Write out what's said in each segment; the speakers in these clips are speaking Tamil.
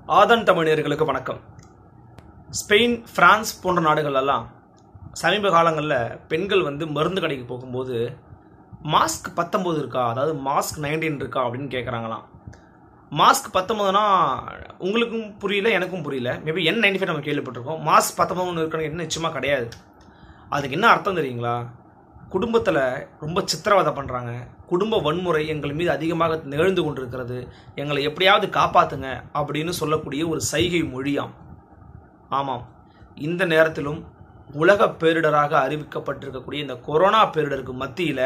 ஆதன் தமிழர்களுக்கு வணக்கம் ஸ்பெயின் பிரான்ஸ் போன்ற நாடுகளெல்லாம் சமீப காலங்களில் பெண்கள் வந்து மருந்து கடைக்கு போகும்போது மாஸ்க் பத்தொம்போது இருக்கா அதாவது மாஸ்க் நைன்டீன் இருக்கா அப்படின்னு கேட்குறாங்களாம் மாஸ்க் பத்தொம்போதுனா உங்களுக்கும் புரியல எனக்கும் புரியல மேபி என் நைன்டி ஃபைவ் நம்ம கேள்விப்பட்டிருக்கோம் மாஸ்க் பத்தொம்போதுன்னு இருக்கணும் என்ன நிச்சயமாக கிடையாது அதுக்கு என்ன அர்த்தம் தெரியுங்களா குடும்பத்தில் ரொம்ப சித்திரவதை பண்ணுறாங்க குடும்ப வன்முறை எங்கள் மீது அதிகமாக நிகழ்ந்து கொண்டிருக்கிறது எங்களை எப்படியாவது காப்பாற்றுங்க அப்படின்னு சொல்லக்கூடிய ஒரு சைகை மொழியாம் ஆமாம் இந்த நேரத்திலும் உலக பேரிடராக அறிவிக்கப்பட்டிருக்கக்கூடிய இந்த கொரோனா பேரிடருக்கு மத்தியில்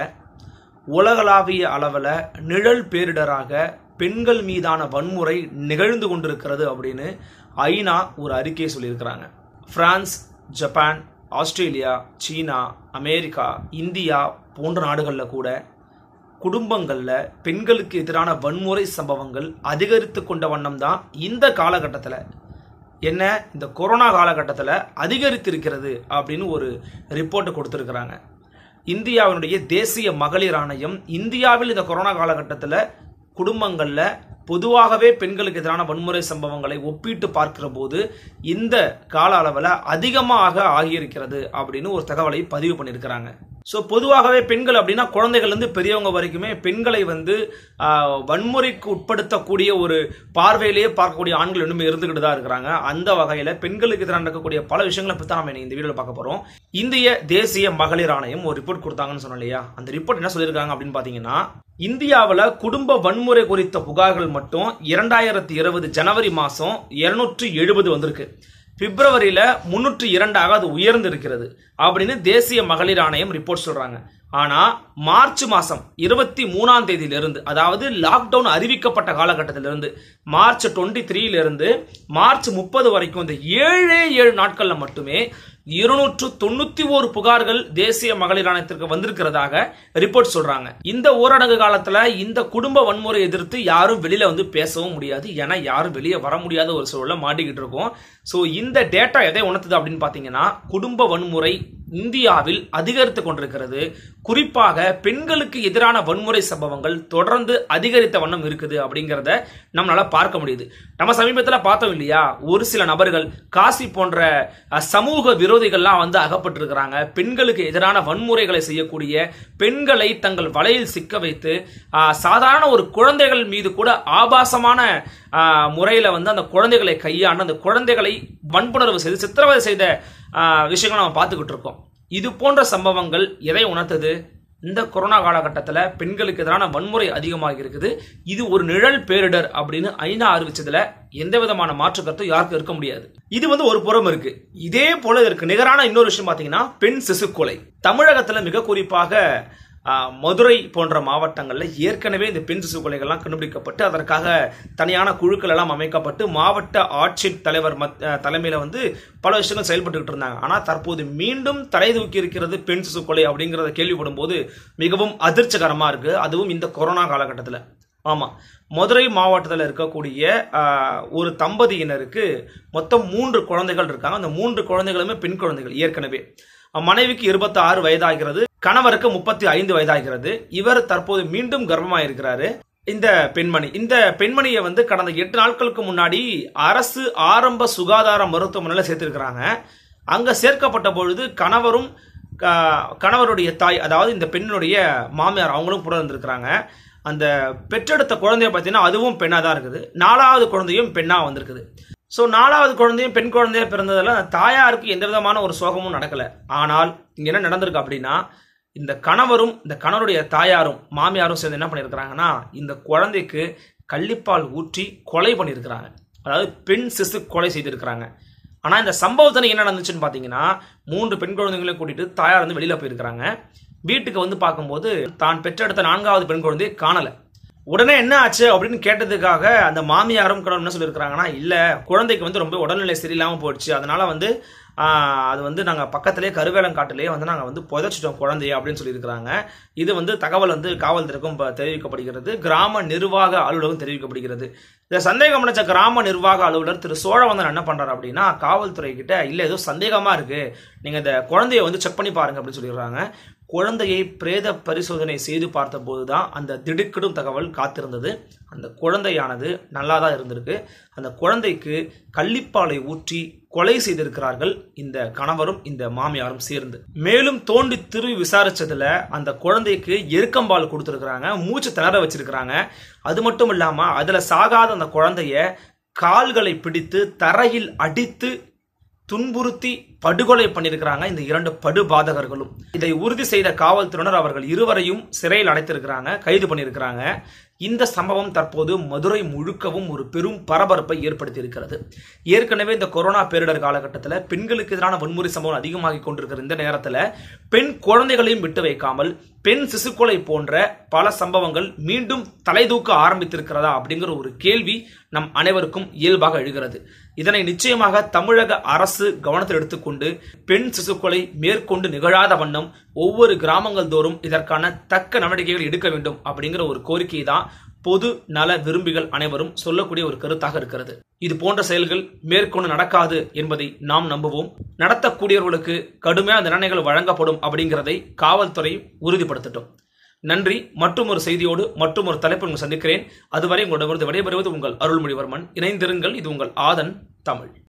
உலகளாவிய அளவில் நிழல் பேரிடராக பெண்கள் மீதான வன்முறை நிகழ்ந்து கொண்டிருக்கிறது அப்படின்னு ஐநா ஒரு அறிக்கையை சொல்லியிருக்கிறாங்க France Japan Australia China America India போன்ற நாடுகளில் கூட குடும்பங்களில் பெண்களுக்கு எதிரான வன்முறை சம்பவங்கள் அதிகரித்து கொண்ட வண்ணம் தான் இந்த காலகட்டத்தில் என்ன இந்த கொரோனா காலகட்டத்தில் அதிகரித்திருக்கிறது அப்படின்னு ஒரு ரிப்போர்ட்டை கொடுத்துருக்குறாங்க இந்தியாவினுடைய தேசிய மகளிர் ஆணையம் இந்தியாவில் இந்த கொரோனா காலகட்டத்தில் குடும்பங்களில் பொதுவாகவே பெண்களுக்கு எதிரான வன்முறை சம்பவங்களை ஒப்பிட்டு பார்க்கிற போது இந்த கால அளவில் அதிகமாக ஆகியிருக்கிறது அப்படின்னு ஒரு தகவலை பதிவு பண்ணியிருக்கிறாங்க ஸோ பொதுவாகவே பெண்கள் அப்படின்னா குழந்தைகள்லேருந்து பெரியவங்க வரைக்குமே பெண்களை வந்து ஆஹ், வன்முறைக்கு உட்படுத்தக்கூடிய ஒரு பார்வையிலேயே பார்க்கக்கூடிய ஆண்கள் இன்னுமே இருந்துகிட்டு தான் இருக்கிறாங்க அந்த வகையில் பெண்களுக்கு எதிராக நடக்கக்கூடிய பல விஷயங்களை பற்றி தான் நம்ம இந்த வீடியோவில் பார்க்க போகிறோம் இந்திய தேசிய மகளிர் ஆணையம் ஒரு ரிப்போர்ட் கொடுத்தாங்கன்னு சொன்னோம் இல்லையா அந்த ரிப்போர்ட் என்ன சொல்லியிருக்காங்க அப்படின்னு பார்த்தீங்கன்னா இந்தியாவில் குடும்ப வன்முறை குறித்த புகார்கள் மட்டும் இரண்டாயிரத்தி இருபது ஜனவரி மாதம் இருநூற்றி எழுபது வந்திருக்கு பிப்ரவரியில் முன்னூற்றி இரண்டாக அது உயர்ந்து இருக்கிறது அப்படின்னு தேசிய மகளிர் ஆணையம் ரிப்போர்ட் சொல்றாங்க ஆனா மார்ச் மாசம் இருபத்தி மூணாம் தேதியிலிருந்து அதாவது லாக்டவுன் அறிவிக்கப்பட்ட காலகட்டத்திலிருந்து மார்ச் டுவெண்ட்டி த்ரீல மார்ச் முப்பது வரைக்கும் இந்த ஏழே ஏழு நாட்கள்ல மட்டுமே இருநூற்று தொண்ணூத்தி ஓரு புகார்கள் தேசிய மகளிர் ஆணையத்திற்கு வந்திருக்கிறதாக ரிப்போர்ட் சொல்றாங்க இந்த ஊரடங்கு காலத்துல இந்த குடும்ப வன்முறை எதிர்த்து யாரும் வெளியில வந்து பேசவும் முடியாது ஏன்னா யாரும் வெளியே வர முடியாத ஒரு சூழல மாட்டிக்கிட்டு இருக்கோம் சோ இந்த டேட்டா எதை உணர்த்துது அப்படின்னு பாத்தீங்கன்னா குடும்ப வன்முறை இந்தியாவில் அதிகரித்து கொண்டிருக்கிறது குறிப்பாக பெண்களுக்கு எதிரான வன்முறை சம்பவங்கள் தொடர்ந்து அதிகரித்த வண்ணம் இருக்குது அப்படிங்கிறத நம்மளால பார்க்க முடியுது நம்ம சமீபத்தில் பார்த்தோம் இல்லையா ஒரு சில நபர்கள் காசி போன்ற அஹ், சமூக விரோதிகள்லாம் வந்து அகப்பட்டிருக்கிறாங்க பெண்களுக்கு எதிரான வன்முறைகளை செய்யக்கூடிய பெண்களை தங்கள் வலையில் சிக்க வைத்து அஹ், சாதாரண ஒரு குழந்தைகள் மீது கூட ஆபாசமான அஹ், முறையில வந்து அந்த குழந்தைகளை கையாண்டு அந்த குழந்தைகளை வன்புணர்வு செய்து சித்திரவதை செய்த அஹ், விஷயங்களை நம்ம பார்த்துக்கிட்டு இருக்கோம் இது போன்ற சம்பவங்கள் எதை உணர்த்தது இந்த கொரோனா காலகட்டத்தில் பெண்களுக்கு எதிரான வன்முறை அதிகமாக இருக்குது இது ஒரு நிழல் பேரிடர் அப்படின்னு ஐநா அறிவிச்சதுல எந்த விதமான மாற்று கருத்தும் யாருக்கும் இருக்க முடியாது இது வந்து ஒரு புறம் இருக்கு இதே போல இதற்கு நிகரான இன்னொரு விஷயம் பாத்தீங்கன்னா பெண் சிசு கொலை தமிழகத்துல மிக குறிப்பாக ஆஹ், மதுரை போன்ற மாவட்டங்களில் ஏற்கனவே இந்த பெண் சிசு கொலைகள்லாம் கண்டுபிடிக்கப்பட்டு அதற்காக தனியான குழுக்கள் எல்லாம் அமைக்கப்பட்டு மாவட்ட ஆட்சித் தலைவர் மத் அஹ், தலைமையில வந்து பல விஷயங்கள் செயல்பட்டுக்கிட்டு இருந்தாங்க ஆனால் தற்போது மீண்டும் தலை தூக்கி இருக்கிறது பெண் சிசு கொலை அப்படிங்கிறத கேள்விப்படும் போது மிகவும் அதிர்ச்சிகரமா இருக்கு அதுவும் இந்த கொரோனா காலகட்டத்தில் ஆமாம் மதுரை மாவட்டத்தில் இருக்கக்கூடிய ஆஹ், ஒரு தம்பதியினருக்கு மொத்தம் மூன்று குழந்தைகள் இருக்காங்க அந்த மூன்று குழந்தைகளுமே பெண் குழந்தைகள் ஏற்கனவே மனைவிக்கு இருபத்தி ஆறு வயதாகிறது கணவருக்கு முப்பத்தி ஐந்து வயதாகிறது இவர் தற்போது மீண்டும் கர்ப்பமாயிருக்கிறாரு இந்த பெண்மணி இந்த பெண்மணியை வந்து கடந்த எட்டு நாட்களுக்கு முன்னாடி அரசு ஆரம்ப சுகாதார மருத்துவமனையில் சேர்த்திருக்கிறாங்க அங்க சேர்க்கப்பட்ட பொழுது கணவரும் க- கணவருடைய தாய் அதாவது இந்த பெண்ணுடைய மாமியார் அவங்களும் கூட இருந்திருக்கிறாங்க அந்த பெற்றெடுத்த குழந்தைய பார்த்தீங்கன்னா அதுவும் பெண்ணாக தான் இருக்குது நாலாவது குழந்தையும் பெண்ணாக வந்திருக்குது ஸோ நாலாவது குழந்தையும் பெண் குழந்தையா பிறந்ததில் அந்த தாயாருக்கு எந்த விதமான ஒரு சோகமும் நடக்கல ஆனால் இங்க என்ன நடந்திருக்கு அப்படின்னா இந்த கணவரும் இந்த கணவருடைய தாயாரும் மாமியாரும் சேர்ந்து என்ன பண்ணியிருக்கிறாங்கன்னா இந்த குழந்தைக்கு கள்ளிப்பால் ஊற்றி கொலை பண்ணியிருக்கிறாங்க அதாவது பெண் சிசு கொலை செய்திருக்கிறாங்க ஆனால் இந்த சம்பவத்தில் என்ன நடந்துச்சுன்னு பார்த்தீங்கன்னா மூன்று பெண் குழந்தைகளையும் கூட்டிட்டு தாயார் வந்து வெளியில் போயிருக்கிறாங்க வீட்டுக்கு வந்து பார்க்கும்போது தான் பெற்றெடுத்த நான்காவது பெண் குழந்தையை காணலை உடனே என்ன ஆச்சு அப்படின்னு கேட்டதுக்காக அந்த மாமியாரும் கடவுள் என்ன சொல்லியிருக்கிறாங்கன்னா இல்லை குழந்தைக்கு வந்து ரொம்ப உடல்நிலை சரியில்லாமல் போயிடுச்சு அதனால வந்து ஆஹ், அது வந்து நாங்கள் பக்கத்திலே கருவேலங்காட்டிலேயே வந்து நாங்கள் வந்து புதைச்சிட்டோம் குழந்தைய அப்படின்னு சொல்லியிருக்கிறாங்க இது வந்து தகவல் வந்து காவல்துறைக்கும் ப- தெரிவிக்கப்படுகிறது கிராம நிர்வாக அலுவலகம் தெரிவிக்கப்படுகிறது இந்த சந்தேகம் அடைச்ச கிராம நிர்வாக அலுவலர் திரு சோழவந்தன் என்ன பண்றாரு அப்படின்னா காவல்துறை கிட்ட இல்ல ஏதோ சந்தேகமா இருக்கு நீங்க இந்த குழந்தைய வந்து செக் பண்ணி பாருங்க அப்படின்னு சொல்லிடுறாங்க குழந்தையை பிரேத பரிசோதனை செய்து பார்த்தபோது தான் அந்த திடுக்கிடும் தகவல் காத்திருந்தது அந்த குழந்தையானது நல்லா தான் இருந்திருக்கு அந்த குழந்தைக்கு கள்ளிப்பாலை ஊற்றி கொலை செய்திருக்கிறார்கள் இந்த கணவரும் இந்த மாமியாரும் சேர்ந்து மேலும் தோண்டி திருவி விசாரிச்சதுல அந்த குழந்தைக்கு எருக்கம்பால் கொடுத்துருக்குறாங்க மூச்சு திணற வச்சிருக்கிறாங்க அது மட்டும் இல்லாம அதுல சாகாத அந்த குழந்தைய கால்களை பிடித்து தரையில் அடித்து துன்புறுத்தி படுகொலை பண்ணியிருக்கிறாங்க இந்த இரண்டு படுபாதகர்களும் இதை உறுதி செய்த காவல்துறையினர் அவர்கள் இருவரையும் சிறையில் அடைத்திருக்கிறாங்க கைது பண்ணியிருக்கிறாங்க இந்த சம்பவம் தற்போது மதுரை முழுக்கவும் ஒரு பெரும் பரபரப்பை ஏற்படுத்தி இருக்கிறது ஏற்கனவே இந்த கொரோனா பேரிடர் காலகட்டத்தில் பெண்களுக்கு எதிரான வன்முறை சம்பவம் அதிகமாகி கொண்டிருக்கிற இந்த நேரத்தில் பெண் குழந்தைகளையும் விட்டு வைக்காமல் பெண் சிசுக்கொலை போன்ற பல சம்பவங்கள் மீண்டும் தலைதூக்க ஆரம்பித்திருக்கிறதா அப்படிங்கிற ஒரு கேள்வி நம் அனைவருக்கும் இயல்பாக எழுகிறது இதனை நிச்சயமாக தமிழக அரசு கவனத்தில் எடுத்துக்கொண்டு பெண் சிசுக்கொலை மேற்கொண்டு நிகழாத வண்ணம் ஒவ்வொரு கிராமங்கள் தோறும் இதற்கான தக்க நடவடிக்கைகள் எடுக்க வேண்டும் அப்படிங்கிற ஒரு கோரிக்கை தான் பொது நல விரும்பிகள் அனைவரும் சொல்லக்கூடிய ஒரு கருத்தாக இருக்கிறது இது போன்ற செயல்கள் மேற்கொண்டு நடக்காது என்பதை நாம் நம்புவோம் நடத்தக்கூடியவர்களுக்கு கடுமையான தண்டனைகள் வழங்கப்படும் அப்படிங்கிறதை காவல்துறை உறுதிப்படுத்தட்டும் நன்றி மற்றும் ஒரு செய்தியோடு மற்றும் ஒரு தலைப்பு உங்களை சந்திக்கிறேன் அதுவரை உங்களிடமிருந்து விடைபெறுவது உங்கள் அருள்மொழிவர்மன் இணைந்திருங்கள் இது உங்கள் ஆதன் தமிழ்